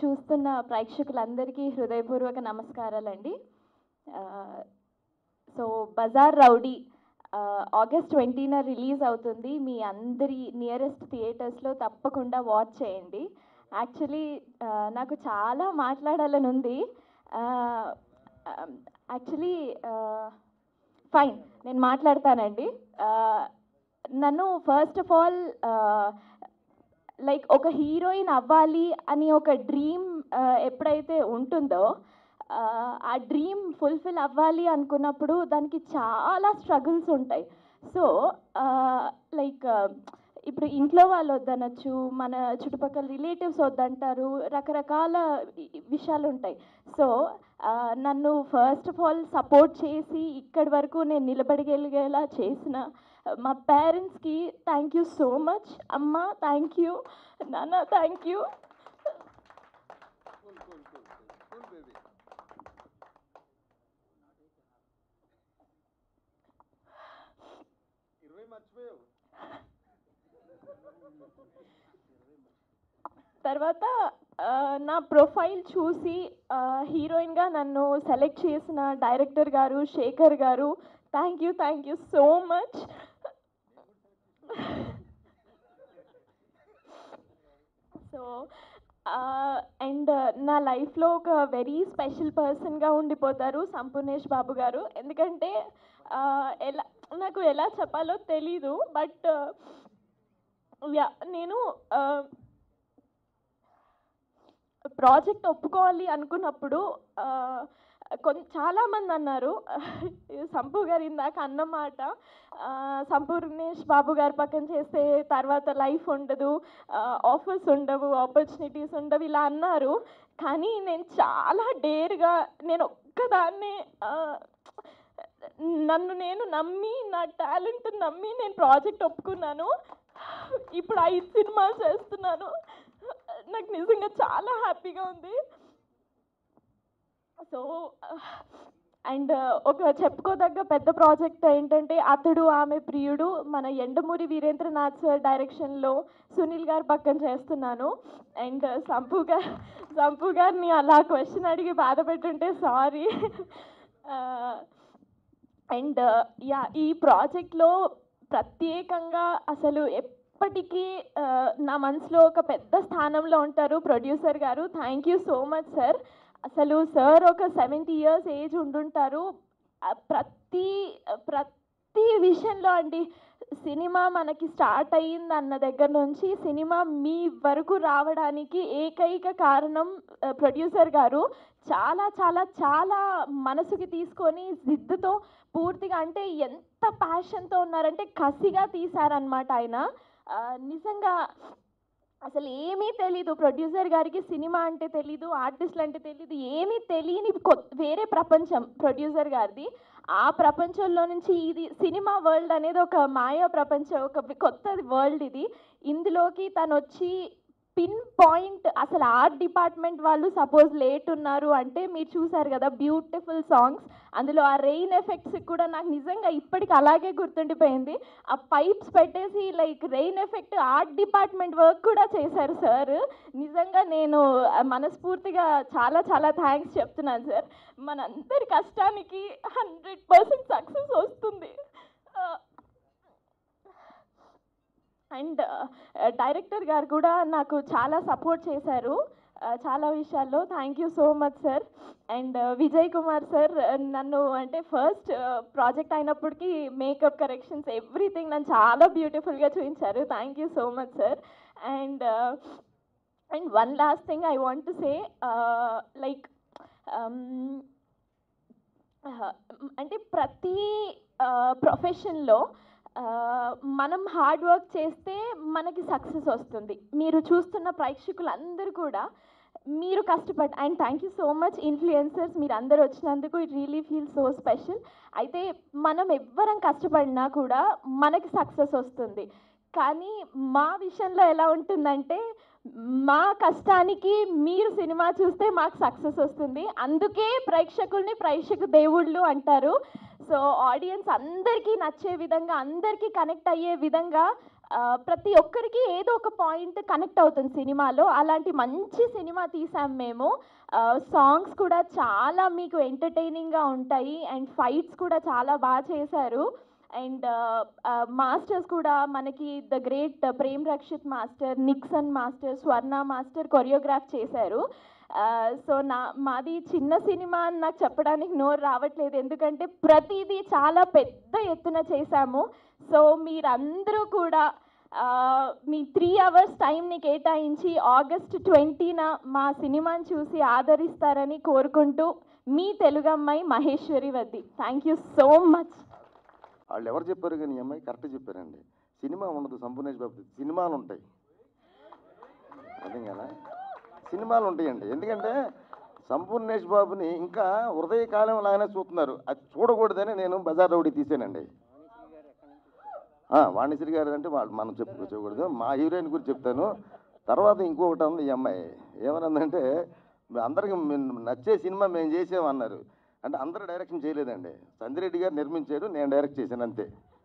చూస్తున్న ప్రేక్షకులందరికీ హృదయపూర్వక నమస్కారాలండి సో బజార్ రౌడీ ఆగస్ట్ ట్వంటీన రిలీజ్ అవుతుంది మీ అందరి నియరెస్ట్ థియేటర్స్లో తప్పకుండా వాచ్ చేయండి యాక్చువల్లీ నాకు చాలా మాట్లాడాలని ఉంది యాక్చువల్లీ ఫైన్ నేను మాట్లాడతానండి Uh, నన్ను ఫస్ట్ ఆఫ్ ఆల్ లైక్ ఒక హీరోయిన్ అవ్వాలి అని ఒక డ్రీమ్ ఎప్పుడైతే ఉంటుందో ఆ, ఆ డ్రీమ్ ఫుల్ఫిల్ అవ్వాలి అనుకున్నప్పుడు దానికి చాలా స్ట్రగుల్స్ ఉంటాయి సో లైక్ ఇప్పుడు ఇంట్లో వాళ్ళు వద్దనొచ్చు మన చుట్టుపక్కల రిలేటివ్స్ వద్దంటారు రకరకాల వి- విషయాలు ఉంటాయి సో నన్ను ఫస్ట్ ఆఫ్ ఆల్ సపోర్ట్ చేసి ఇక్కడి వరకు నేను నిలబడగలిగేలా చేసిన మా పేరెంట్స్కి థ్యాంక్ యూ సో మచ్ అమ్మ థ్యాంక్ యూ నాన్న thank you Cool, cool, cool, cool. Cool, baby. ఇరవై మర్చిపోయావు తర్వాత ఆ, నా ప్రొఫైల్ చూసి హీరోయిన్గా నన్ను సెలెక్ట్ చేసిన డైరెక్టర్ గారు Shekhar garu thank you thank you so much so and నా లైఫ్లో ఒక వెరీ స్పెషల్ పర్సన్గా ఉండిపోతారు సంపూర్ణేష్ బాబు గారు ఎందుకంటే ఆ, ఎలా నాకు ఎలా చెప్పాలో తెలీదు బట్ యా నేను ప్రాజెక్ట్ ఒప్పుకోవాలి అనుకున్నప్పుడు ఆ, కొన్ చాలామంది అన్నారు సంపు గారు ఇందాక అన్నమాట ఆ, సంపూర్ణేష్ బాబు గారి పక్కన చేస్తే తర్వాత లైఫ్ ఉండదు ఆఫర్స్ ఉండవు ఆపర్చునిటీస్ ఉండవు ఇలా అన్నారు కానీ నేను చాలా డేర్గా నేను ఒక్కదాన్నే ఆ, నన్ను నేను నమ్మి నా టాలెంట్ నమ్మి నేను ప్రాజెక్ట్ ఒప్పుకున్నాను ఇప్పుడు ఐదు సినిమాలు చేస్తున్నాను నాకు నిజంగా చాలా హ్యాపీగా ఉంది సో అండ్ ఒక చెప్పుకోదగ్గ పెద్ద ప్రాజెక్ట్ ఏంటంటే అతడు ఆమె ప్రియుడు మన ఎండమూరి వీరేంద్రనాథ్ సార్ డైరెక్షన్లో సునీల్ గారు పక్కన చేస్తున్నాను అండ్ సంపు గారు సంపు గారిని అలా క్వశ్చన్ అడిగి బాధ పెట్టుంటే సారీ అండ్ యా ఈ ప్రాజెక్ట్లో ప్రత్యేకంగా అసలు ఎప్పటికీ ఆ, నా మనసులో ఒక పెద్ద స్థానంలో ఉంటారు ప్రొడ్యూసర్ గారు thank you so much sir అసలు సార్ ఒక సెవెంటీ ఇయర్స్ ఏజ్ ఉండుంటారు ఆ, ప్రతి ప్రతి విషయంలో అండి సినిమా మనకి స్టార్ట్ అయ్యింది అన్న దగ్గర నుంచి సినిమా మీ వరకు రావడానికి ఏకైక కారణం ప్రొడ్యూసర్ గారు చాలా చాలా చాలా మనసుకి తీసుకొని జిద్దుతో పూర్తిగా అంటే ఎంత ప్యాషన్తో ఉన్నారంటే కసిగా తీశారనమాట ఆయన ఆ, నిజంగా అసలు ఏమీ తెలీదు ప్రొడ్యూసర్ గారికి సినిమా అంటే తెలీదు ఆర్టిస్టులు అంటే తెలీదు ఏమీ తెలియని కొ- వేరే ప్రపంచం ప్రొడ్యూసర్ గారిది ఆ ప్రపంచంలో నుంచి ఇది సినిమా వరల్డ్ అనేది ఒక మాయా ప్రపంచం ఒక కొత్త వరల్డ్ ఇది ఇందులోకి తను వచ్చి పిన్ పాయింట్ అసలు ఆర్ట్ డిపార్ట్మెంట్ వాళ్ళు సపోజ్ లేట్ ఉన్నారు అంటే మీరు చూసారు కదా బ్యూటిఫుల్ సాంగ్స్ అందులో ఆ రెయిన్ ఎఫెక్ట్స్ కూడా నాకు నిజంగా ఇప్పటికి అలాగే గుర్తుండిపోయింది ఆ పైప్స్ పెట్టేసి like rain effect art department work కూడా చేశారు సార్ నిజంగా నేను ఆ, మనస్ఫూర్తిగా చాలా చాలా థ్యాంక్స్ చెప్తున్నాను సార్ మనందరి కష్టానికి హండ్రెడ్ పర్సెంట్ సక్సెస్ వస్తుంది ఆ, అండ్ డైరెక్టర్ గారు కూడా నాకు చాలా సపోర్ట్ చేశారు ఆ, చాలా విషయాల్లో thank you so much sir and Vijay Kumar sir నన్ను అంటే ఫస్ట్ ప్రాజెక్ట్ అయినప్పటికీ మేకప్ కరెక్షన్స్ ఎవ్రీథింగ్ నన్ను చాలా బ్యూటిఫుల్గా చూపించారు thank you so much sir and and one last thing I want to say like అంటే ప్రతి ప్రొఫెషన్లో మనం హార్డ్ వర్క్ చేస్తే మనకి సక్సెస్ వస్తుంది మీరు చూస్తున్న ప్రేక్షకులందరూ కూడా మీరు కష్టపడి and thank you so much influencers మీరు అందరు వచ్చినందుకు it really feel so special అయితే మనం ఎవ్వరం కష్టపడినా కూడా మనకి సక్సెస్ వస్తుంది కానీ మా విషయంలో ఎలా ఉంటుందంటే మా కష్టానికి మీరు సినిమా చూస్తే మాకు సక్సెస్ వస్తుంది అందుకే ప్రేక్షకుల్ని ప్రేక్షక దేవుళ్ళు అంటారు సో ఆడియన్స్ అందరికీ నచ్చే విధంగా అందరికీ కనెక్ట్ అయ్యే విధంగా ఆ, ప్రతి ఒక్కరికి ఏదో ఒక పాయింట్ కనెక్ట్ అవుతుంది సినిమాలో అలాంటి మంచి సినిమా తీసాం మేము సాంగ్స్ కూడా చాలా మీకు ఎంటర్టైనింగ్గా ఉంటాయి అండ్ ఫైట్స్ కూడా చాలా బాగా చేశారు అండ్ మాస్టర్స్ కూడా మనకి the great Prem Rakshit master Nixon master Swarna master choreograph చేశారు సో నా మాది చిన్న సినిమా అని నాకు చెప్పడానికి నోరు రావట్లేదు ఎందుకంటే ప్రతిదీ చాలా పెద్ద ఎత్తున చేశాము సో మీరందరూ కూడా ఆ, మీ త్రీ అవర్స్ టైంని కేటాయించి ఆగస్ట్ ట్వంటీన మా సినిమాని చూసి ఆదరిస్తారని కోరుకుంటూ మీ తెలుగమ్మాయి Maheshwari Vaddi thank you so much వాళ్ళు ఎవరు చెప్పారు కానీ ఈ అమ్మాయి కరెక్ట్ చెప్పారండి సినిమా ఉండదు సంపూర్ణేష్ బాబు సినిమాలు ఉంటాయి అర్థం కదా సినిమాలు ఉంటాయండి ఎందుకంటే సంపూర్ణేష్ బాబుని ఇంకా హృదయకాలం లాగానే చూస్తున్నారు అది చూడకూడదని నేను బజార్ రౌడీ తీసానండి ఆ, వాణిశ్రీ గారు అంటే వాళ్ళు మనం చెప్పుకోకూడదు మా హీరోయిన్ గురించి చెప్తాను తర్వాత ఇంకొకటి ఉంది ఈ అమ్మాయి ఏమన్నదంటే అందరికి నచ్చే సినిమా మేము చేసామన్నారు అంటే అందరూ డైరెక్షన్ చేయలేదండి సందిరెడ్డి గారు నిర్మించాడు నేను డైరెక్ట్ చేశాను అంతే